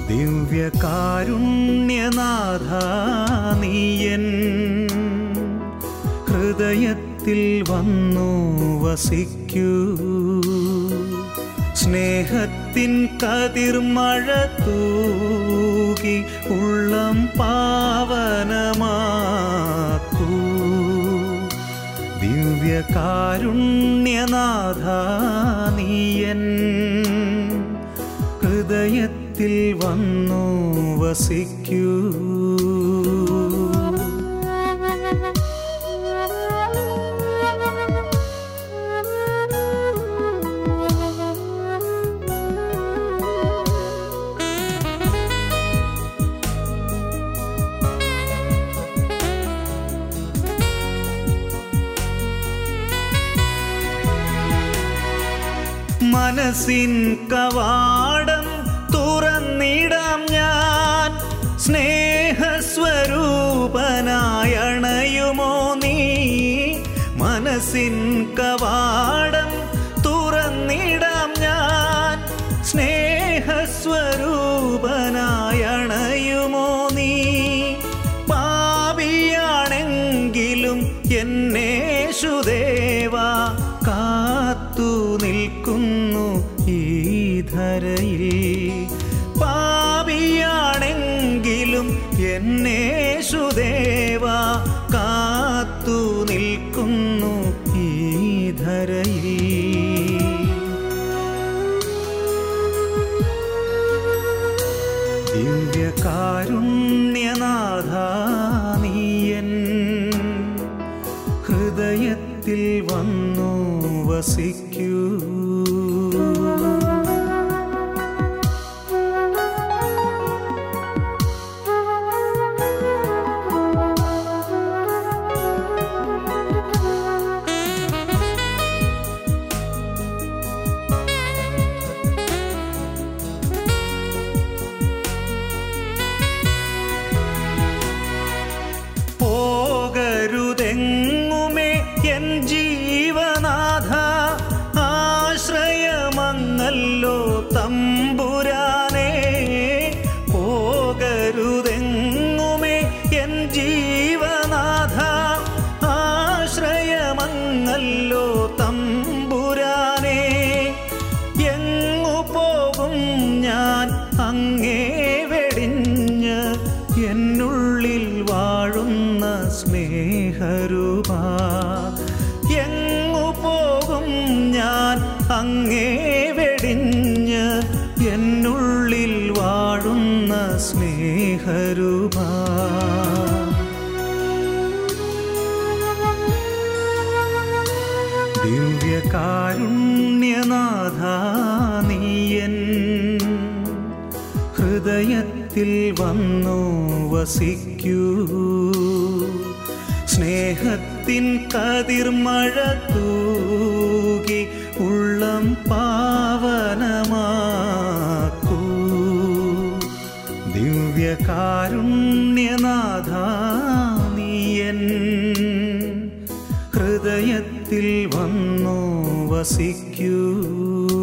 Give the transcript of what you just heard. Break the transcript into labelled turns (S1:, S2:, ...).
S1: ദിവ്യകാരുണ്യനാഥ നീയൻ ഹൃദയത്തിൽ വന്നു വസിക്കൂ സ്നേഹത്തിൻ കതിർമഴ തൂകി ഉള്ളം പാവനമാക്കൂ ദിവ്യകാരുണ്യനാഥ നീയൻ ഹൃദയത്തിൽ വന്നു വസിക്കൂ മനസ്സിൻ കവാടം തുറന്നിടാം ഞാൻ സ്നേഹസ്വരൂപനായണയുമോ നീ മനസ്സിൻ കവാടം തുറന്നിടാം ഞാൻ സ്നേഹസ്വരൂപനായണയുമോ നീ പാപിയാണെങ്കിലും എന്നേശുദേവ കാത്തു നിൽക്കുന്നു ഈ ധരയിൽ പാപിയാണെങ്കിലും എന്നേശുദേവ കാത്തു നിൽക്കുന്നു ഈ ധരയിൽ ദിവ്യകാരുണ്യനാഥ നീയൻ ഹൃദയത്തിൽ വന്നു വസിക്കൂ പോകരുതെങ്ങുമേ എൻ ജീവനാഥ ആശ്രയമങ്ങല്ലോ തമ്പുരാനേ പോകരുതെങ്ങുമേ എൻ ജീവനാഥ ആശ്രയമങ്ങല്ലോ തമ്പുരാനേ എങ്ങു പോകും ഞാൻ അങ്ങേ വെടിഞ്ഞ് എന്നുള്ളിൽ വാഴുന്ന സ്നേഹരൂപ എങ്ങു പോകും ഞാൻ അങ്ങേ വെടിഞ്ഞ് എന്നുള്ളിൽ വാഴുന്ന സ്നേഹരൂപ ദിവ്യകാരുണ്യനാഥ നീയൻ ഹൃദയത്തിൽ വന്നു വസിക്കൂ സ്നേഹത്തിൻ കതിർമഴ തൂകി ഉള്ളം പാവനമാക്കൂ ദിവ്യകാരുണ്യനാഥ നീയൻ ഹൃദയത്തിൽ വന്നു വസിക്കൂ